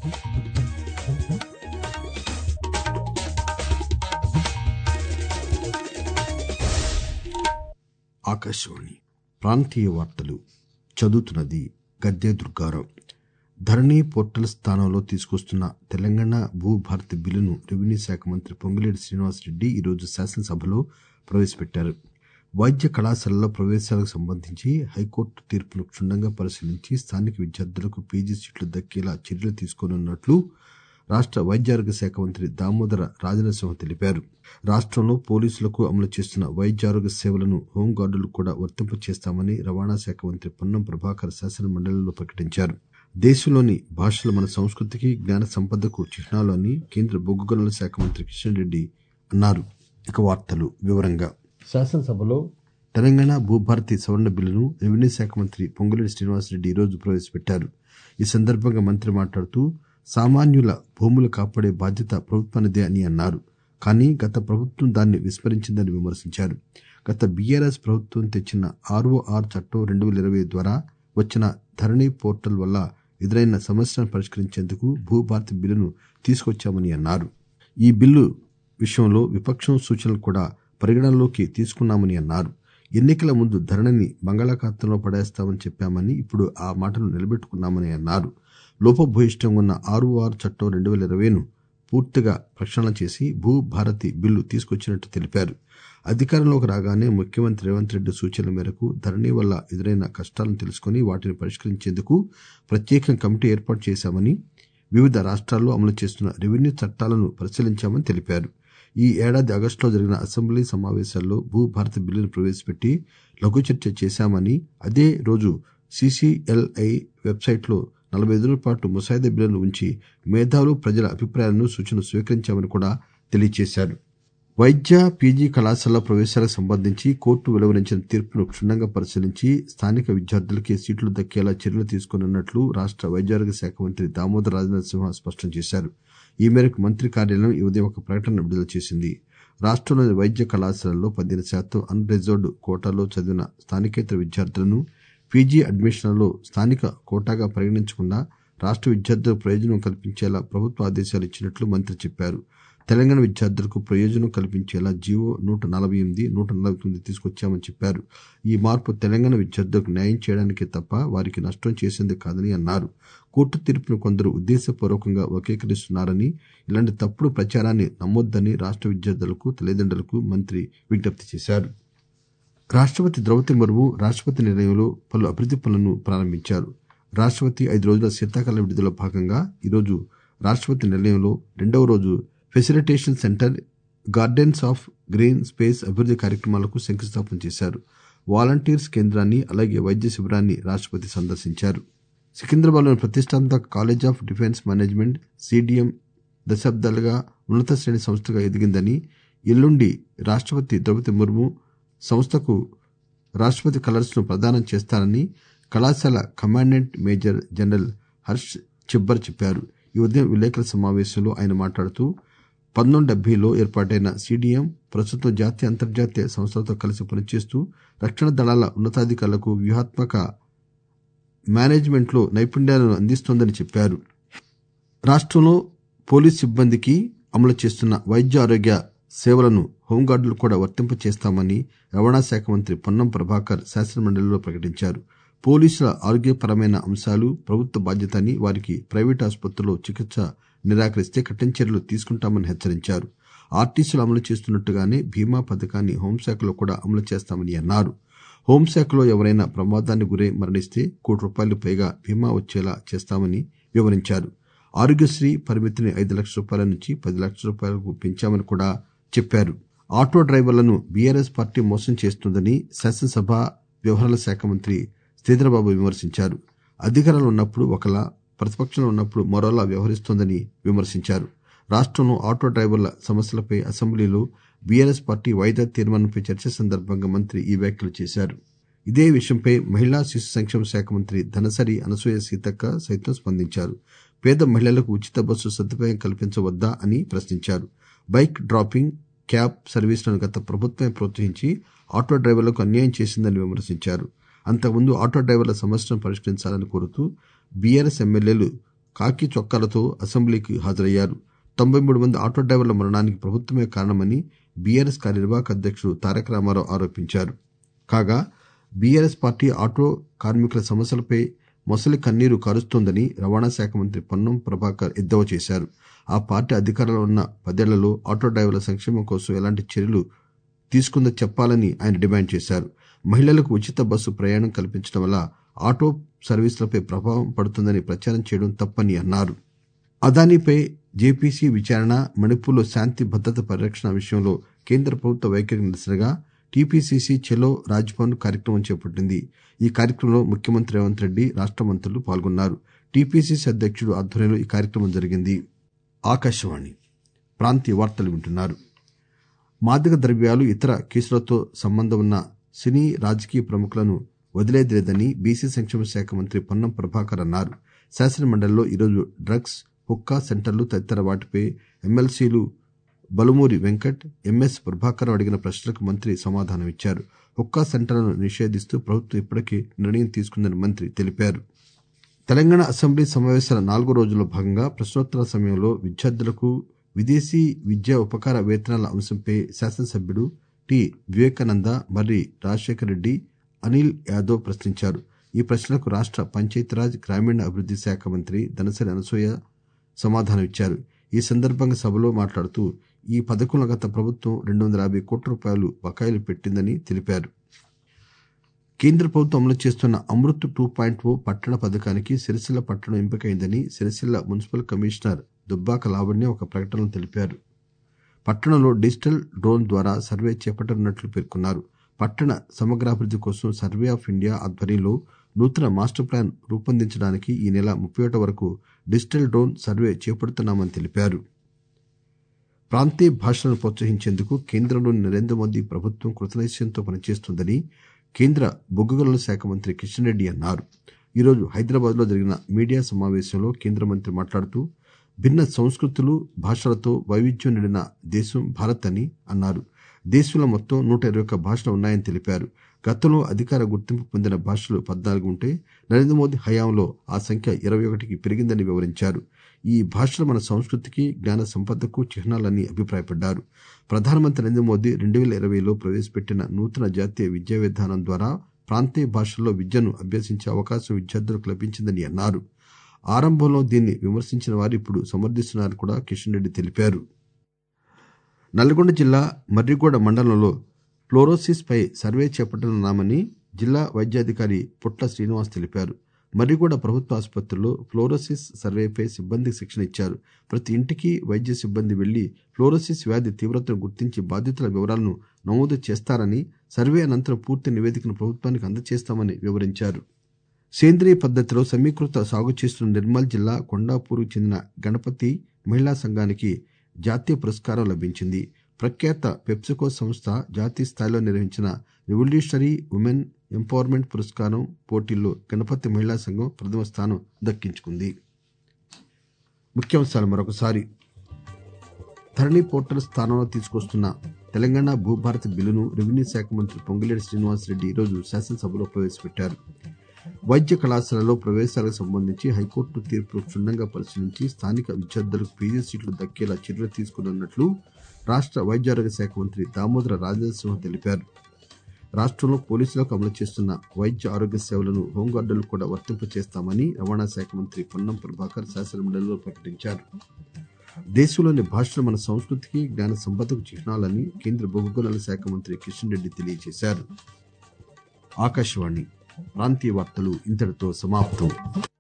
ఆకాశవాణి ప్రాంతీయ వార్తలు చదువుతున్నది గద్దె దుర్గారావు ధరణి పోర్టల్ స్థానంలో తీసుకొస్తున్న తెలంగాణ భూభారతి బిల్లును రెవెన్యూ శాఖ మంత్రి పొంగులేటి శ్రీనివాసరెడ్డి ఈరోజు శాసనసభలో ప్రవేశపెట్టారు వైద్య కళాశాలల్లో ప్రవేశాలకు సంబంధించి హైకోర్టు తీర్పును క్షుణ్ణంగా పరిశీలించి స్థానిక విద్యార్థులకు పీజీ సీట్లు దక్కేలా చర్యలు తీసుకోనున్నట్లు రాష్ట వైద్యారోగ్య శాఖ మంత్రి దామోదర రాజనరసింహ తెలిపారు రాష్టంలో పోలీసులకు అమలు చేస్తున్న వైద్యారోగ్య సేవలను హోంగార్డులకు కూడా వర్తింపచేస్తామని రవాణా శాఖ మంత్రి పొన్నం ప్రభాకర్ శాసనమండలిలో ప్రకటించారు దేశంలోని భాషలు మన సంస్కృతికి జ్ఞాన సంపదకు చిహ్నాలు అని కేంద్ర బొగ్గు గనుల శాఖ మంత్రి కిషన్ రెడ్డి అన్నారు ఇక వార్తలు వివరంగా శాసనసభలో తెలంగాణ భూభారతి సవరణ బిల్లును రెవెన్యూ శాఖ మంత్రి పొంగులేటి శ్రీనివాసరెడ్డి ఈరోజు ప్రవేశపెట్టారు ఈ సందర్భంగా మంత్రి మాట్లాడుతూ సామాన్యుల భూములు కాపాడే బాధ్యత ప్రభుత్వానిదే అని అన్నారు కానీ గత ప్రభుత్వం దాన్ని విస్మరించిందని విమర్శించారు గత బీఆర్ఎస్ ప్రభుత్వం తెచ్చిన ఆర్ఓఆర్ చట్టం రెండు వేల ఇరవై ద్వారా వచ్చిన ధరణి పోర్టల్ వల్ల ఎదురైన సమస్యలను పరిష్కరించేందుకు భూభారతి బిల్లును తీసుకొచ్చామని అన్నారు ఈ బిల్లు విషయంలో విపక్షం సూచనలు కూడా పరిగణనలోకి తీసుకున్నామని అన్నారు ఎన్నికల ముందు ధరణిని బంగాళాఖాతంలో పడేస్తామని చెప్పామని ఇప్పుడు ఆ మాటను నిలబెట్టుకున్నామని అన్నారు లోపభూయిష్టంగా ఉన్న ఆర్ఓఆర్ చట్టం రెండు వేల ఇరవైను పూర్తిగా ప్రక్షాళన చేసి భూ భారతి బిల్లు తీసుకొచ్చినట్టు తెలిపారు అధికారంలోకి రాగానే ముఖ్యమంత్రి రేవంత్ రెడ్డి సూచనల మేరకు ధరణి వల్ల ఎదురైన కష్టాలను తెలుసుకుని వాటిని పరిష్కరించేందుకు ప్రత్యేక కమిటీ ఏర్పాటు చేశామని వివిధ రాష్ట్రాల్లో అమలు చేస్తున్న రెవెన్యూ చట్టాలను పరిశీలించామని తెలిపారు ఈ ఏడాది ఆగస్టులో జరిగిన అసెంబ్లీ సమావేశాల్లో భూ భారతి బిల్లును ప్రవేశపెట్టి లఘు చర్చ చేశామని అదే రోజు సీసీఎల్ఐ వెబ్సైట్లో నలభై రోజుల పాటు ముసాయిదా బిల్లును ఉంచి మేధావులు ప్రజల అభిప్రాయాలను సూచనలు స్వీకరించామని కూడా తెలియజేశారు వైద్య పీజీ కళాశాల ప్రవేశాలకు సంబంధించి కోర్టు వెలువరించిన తీర్పును క్షుణ్ణంగా పరిశీలించి స్థానిక విద్యార్థులకే సీట్లు దక్కేలా చర్యలు తీసుకోనున్నట్లు రాష్ట వైద్యారోగ్య శాఖ మంత్రి దామోదర రాజనరసింహ స్పష్టం చేశారు ఈ మేరకు మంత్రి కార్యాలయం ఈ ఉదయం ఒక ప్రకటన విడుదల చేసింది రాష్టంలోని వైద్య కళాశాలల్లో పదిహేను శాతం అన్ రిజర్వ్డ్ కోటాలో చదివిన స్థానికేతర విద్యార్థులను పీజీ అడ్మిషన్లలో స్థానిక కోటాగా పరిగణించకుండా రాష్ట విద్యార్థులకు ప్రయోజనం కల్పించేలా ప్రభుత్వ ఆదేశాలు ఇచ్చినట్లు మంత్రి చెప్పారు తెలంగాణ విద్యార్థులకు ప్రయోజనం కల్పించేలా జీవో నూట నలభై ఎనిమిది నూట నలభై తొమ్మిది తీసుకొచ్చామని చెప్పారు ఈ మార్పు తెలంగాణ విద్యార్థులకు న్యాయం చేయడానికే తప్ప వారికి నష్టం చేసేందుకు కాదని అన్నారు కోర్టు తీర్పును కొందరు ఉద్దేశపూర్వకంగా వక్రీకరిస్తున్నారని ఇలాంటి తప్పుడు ప్రచారాన్ని నమ్మొద్దని రాష్ట విద్యార్థులకు తల్లిదండ్రులకు మంత్రి విజ్ఞప్తి చేశారు రాష్టపతి ద్రౌపది ముర్ము రాష్టపతి నిలయంలో పలు అభివృద్ది పనులను ప్రారంభించారు రాష్టపతి ఐదు రోజుల శీతాకాల విడుదల భాగంగా ఈరోజు రాష్టపతి నిలయంలో రెండవ రోజు facilitation centre gardens of green space అభివృద్ది కార్యక్రమాలకు శంకుస్థాపన చేశారు వాలంటీర్స్ కేంద్రాన్ని అలాగే వైద్య శిబిరాన్ని రాష్టపతి సందర్శించారు సికింద్రాబాద్లోని ప్రతిష్టాత్మక college of defence management CDM దశాబ్దాలుగా ఉన్నత శ్రేణి సంస్థగా ఎదిగిందని ఎల్లుండి రాష్టపతి ద్రౌపది ముర్ము సంస్థకు రాష్టపతి కలర్స్ ను ప్రదానం చేస్తారని కళాశాల commandant major general Harsh Chibber చెప్పారు ఈ ఉదయం విలేకరుల సమావేశంలో ఆయన మాట్లాడుతూ పంతొమ్మిది డెబ్బైలో ఏర్పాటైన సిడిఎం ప్రస్తుతం జాతీయ అంతర్జాతీయ సంస్థలతో కలిసి పనిచేస్తూ రక్షణ దళాల ఉన్నతాధికారులకు వ్యూహాత్మక మేనేజ్మెంట్లో నైపుణ్యాలను అందిస్తోందని చెప్పారు రాష్టంలో పోలీసు సిబ్బందికి అమలు చేస్తున్న వైద్య ఆరోగ్య సేవలను హోంగార్డులు కూడా వర్తింపచేస్తామని రవాణా శాఖ మంత్రి పొన్నం ప్రభాకర్ శాసనమండలిలో ప్రకటించారు పోలీసుల ఆరోగ్యపరమైన అంశాలు ప్రభుత్వ బాధ్యత అని వారికి ప్రైవేటు ఆసుపత్రుల్లో చికిత్స నిరాకరిస్తే కఠిన చర్యలు తీసుకుంటామని హెచ్చరించారు ఆర్టీసీలు అమలు చేస్తున్నట్టుగానే బీమా పథకాన్ని హోంశాఖలో కూడా అమలు చేస్తామని అన్నారు హోంశాఖలో ఎవరైనా ప్రమాదానికి గురై మరణిస్తే కోటి రూపాయలు పైగా బీమా వచ్చేలా చేస్తామని వివరించారు ఆరోగ్యశ్రీ పరిమితిని ఐదు లక్షల రూపాయల నుంచి పది లక్షల రూపాయలకు పెంచామని కూడా చెప్పారు ఆటో డ్రైవర్లను బీఆర్ఎస్ పార్టీ మోసం చేస్తోందని శాసనసభ వ్యవహారాల శాఖ మంత్రి శ్రీధరబాబు విమర్శించారు అధికారంలో ఉన్నప్పుడు ఒకలా ప్రతిపక్షంలో ఉన్నప్పుడు మరోలా వ్యవహరిస్తోందని విమర్శించారు రాష్టంలో ఆటో డ్రైవర్ల సమస్యలపై అసెంబ్లీలో బీఆర్ఎస్ పార్టీ వాయిదా తీర్మానంపై చర్చ సందర్భంగా మంత్రి ఈ వ్యాఖ్యలు చేశారు ఇదే విషయంపై మహిళా శిశు సంక్షేమ శాఖ మంత్రి ధనసరి అనసూయ సీతక్క సైతం స్పందించారు పేద మహిళలకు ఉచిత బస్సు సదుపాయం కల్పించవద్దా అని ప్రశ్నించారు బైక్ డ్రాపింగ్ క్యాబ్ సర్వీసులను గత ప్రభుత్వమే ప్రోత్సహించి ఆటో డ్రైవర్లకు అన్యాయం చేసిందని విమర్శించారు అంతకుముందు ఆటో డ్రైవర్ల సమస్యలను పరిష్కరించాలని కోరుతూ బీఆర్ఎస్ ఎమ్మెల్యేలు కాకి చొక్కాలతో అసెంబ్లీకి హాజరయ్యారు తొంభై మూడు మంది ఆటో డ్రైవర్ల మరణానికి ప్రభుత్వమే కారణమని బీఆర్ఎస్ కార్యనిర్వాహక అధ్యక్షుడు తారక రామారావు ఆరోపించారు కాగా బీఆర్ఎస్ పార్టీ ఆటో కార్మికుల సమస్యలపై మొసలి కన్నీరు కారుస్తోందని రవాణా శాఖ మంత్రి పొన్నం ప్రభాకర్ ఎద్దేవా చేశారు ఆ పార్టీ అధికారంలో ఉన్న పదేళ్లలో ఆటో డ్రైవర్ల సంక్షేమం కోసం ఎలాంటి చర్యలు తీసుకుందో చెప్పాలని ఆయన డిమాండ్ చేశారు మహిళలకు ఉచిత బస్సు ప్రయాణం కల్పించడం వల్ల ఆటో సర్వీసులపై ప్రభావం పడుతుందని ప్రచారం చేయడం తప్పని అన్నారు అదానీపై జేపీసీ విచారణ మణిపూర్లో శాంతి భద్రత పరిరక్షణ విషయంలో కేంద్ర ప్రభుత్వ వైఖరికి నిరసనగా టీపీసీసీ చలో రాజ్భవన్ కార్యక్రమం చేపట్టింది ఈ కార్యక్రమంలో ముఖ్యమంత్రి రేవంత్ రెడ్డి రాష్ట మంత్రులు పాల్గొన్నారు టీపీసీసీ అధ్యక్షుడు ఆధ్వర్యంలో ఈ కార్యక్రమం జరిగింది ఆకాశవాణి ప్రాంతీయ వార్తలు వింటున్నారు మాదక ద్రవ్యాలు ఇతర కేసులతో సంబంధం ఉన్న సినీ రాజకీయ ప్రముఖులను వదిలేది లేదని బీసీ సంక్షేమ శాఖ మంత్రి పొన్నం ప్రభాకర్ అన్నారు శాసనమండలిలో ఈరోజు డ్రగ్స్ హుక్కా సెంటర్లు తదితర వాటిపై ఎమ్మెల్సీలు బలుమూరి వెంకట్ ఎంఎస్ ప్రభాకర్ అడిగిన ప్రశ్నలకు మంత్రి సమాధానమిచ్చారు హుక్కా సెంటర్లను నిషేధిస్తూ ప్రభుత్వం ఇప్పటికే నిర్ణయం తీసుకుందని మంత్రి తెలిపారు తెలంగాణ అసెంబ్లీ సమావేశాల నాలుగో రోజులో భాగంగా ప్రశ్నోత్తరాల సమయంలో విద్యార్థులకు విదేశీ విద్యా ఉపకార వేతనాల అంశంపై శాసనసభ్యుడు టి వివేకానంద మర్రి రాజశేఖర్ రెడ్డి అనిల్ యాదవ్ ప్రశ్నించారు ఈ ప్రశ్నలకు రాష్ట పంచాయతీరాజ్ గ్రామీణ అభివృద్ది శాఖ మంత్రి దనసరి అనసూయ సమాధానమిచ్చారు ఈ సందర్భంగా సభలో మాట్లాడుతూ ఈ పథకంలో గత ప్రభుత్వం రెండు వందల యాభై కోట్ల రూపాయలు బకాయిలు పెట్టిందని తెలిపారు కేంద్ర ప్రభుత్వం అమలు చేస్తున్న అమృత్ టూ పాయింట్ ఓ పట్టణ పథకానికి సిరిసిల్ల పట్టణం ఎంపికైందని సిరిసిల్ల మున్సిపల్ కమిషనర్ దుబ్బాక లావణ్య ఒక ప్రకటనలో తెలిపారు పట్టణంలో డిజిటల్ డ్రోన్ ద్వారా సర్వే చేపట్టనున్నట్లు పేర్కొన్నారు పట్టణ సమగ్రాభివృద్ది కోసం సర్వే ఆఫ్ ఇండియా ఆధ్వర్యంలో నూతన మాస్టర్ ప్లాన్ రూపొందించడానికి ఈ నెల ముప్పై ఒకటి వరకు డిజిటల్ డ్రోన్ సర్వే చేపడుతున్నామని తెలిపారు ప్రాంతీయ భాషలను ప్రోత్సహించేందుకు కేంద్రంలోని నరేంద్ర మోదీ ప్రభుత్వం కృతనిశ్చయంతో పనిచేస్తోందని కేంద్ర బొగ్గు గనుల శాఖ మంత్రి కిషన్ రెడ్డి అన్నారు ఈరోజు హైదరాబాద్ లో జరిగిన మీడియా సమావేశంలో కేంద్ర మంత్రి మాట్లాడుతూ భిన్న సంస్కృతులు భాషలతో వైవిధ్యం నిండిన దేశం భారత్ అని అన్నారు దేశంలో మొత్తం నూట ఇరవై ఒక్క భాషలు ఉన్నాయని తెలిపారు గతంలో అధికార గుర్తింపు పొందిన భాషలు పద్నాలుగు ఉంటే నరేంద్ర మోదీ హయాంలో ఆ సంఖ్య ఇరవై ఒకటికి పెరిగిందని వివరించారు ఈ భాషలు మన సంస్కృతికి జ్ఞాన సంపదకు చిహ్నాలని అభిప్రాయపడ్డారు ప్రధానమంత్రి నరేంద్ర మోదీ రెండు వేల ఇరవైలో ప్రవేశపెట్టిన నూతన జాతీయ విద్యా విధానం ద్వారా ప్రాంతీయ భాషల్లో విద్యను అభ్యసించే అవకాశం విద్యార్థులకు లభించిందని అన్నారు ఆరంభంలో దీన్ని విమర్శించిన వారు ఇప్పుడు సమర్థిస్తున్నారని కూడా కిషన్ రెడ్డి తెలిపారు నల్గొండ జిల్లా మర్రిగూడ మండలంలో ఫ్లోరోసిస్ పై సర్వే చేపట్టనున్నామని జిల్లా వైద్యాధికారి పుట్ల శ్రీనివాస్ తెలిపారు మర్రిగూడ ప్రభుత్వ ఆసుపత్రిలో ఫ్లోరోసిస్ సర్వేపై సిబ్బందికి శిక్షణ ఇచ్చారు ప్రతి ఇంటికి వైద్య సిబ్బంది వెళ్లి ఫ్లోరోసిస్ వ్యాధి తీవ్రతను గుర్తించి బాధితుల వివరాలను నమోదు చేస్తారని సర్వే అనంతరం పూర్తి నివేదికను ప్రభుత్వానికి అందజేస్తామని వివరించారు సేంద్రియ పద్దతిలో సమీకృత సాగు చేస్తున్న నిర్మల్ జిల్లా కొండాపూర్కు చెందిన గణపతి మహిళా సంఘానికి జాతీయ పురస్కారం లభించింది ప్రఖ్యాత పెప్సికో సంస్థ జాతీయ స్థాయిలో నిర్వహించిన రెవల్యూషనరీ ఉమెన్ ఎంపవర్మెంట్ పురస్కారం పోటీల్లో గణపతి మహిళా సంఘం ప్రథమ స్థానం దక్కించుకుంది ముఖ్యాంశాలు మరొకసారి ధరణి పోర్టల్ స్థానంలో తీసుకొస్తున్న తెలంగాణ భూభారతి బిల్లును రెవెన్యూ శాఖ మంత్రి పొంగులేటి శ్రీనివాసరెడ్డి ఈరోజు శాసనసభలో ప్రవేశపెట్టారు వైద్య కళాశాలలో ప్రవేశాలకు సంబంధించి హైకోర్టు తీర్పును క్షుణ్ణంగా పరిశీలించి స్థానిక విద్యార్థులకు పీజీ సీట్లు దక్కేలా చర్యలు తీసుకున్నట్లు రాష్ట వైద్యారోగ్య శాఖ మంత్రి దామోదర రాజనరసింహ తెలిపారు రాష్ట్రంలో పోలీసులకు అమలు చేస్తున్న వైద్య ఆరోగ్య సేవలను హోంగార్డులు కూడా వర్తింపచేస్తామని రవాణా శాఖ మంత్రి పొన్నం ప్రభాకర్ శాసనమండలిలో ప్రకటించారు దేశంలోని భాషలు మన సంస్కృతికి జ్ఞాన సంపదకు చిహ్నాలని కేంద్ర బొగ్గు శాఖ మంత్రి కిషన్ రెడ్డి తెలియజేశారు ఆకాశవాణి ప్రాంతీయ వార్తలు ఇంతటితో సమాప్తం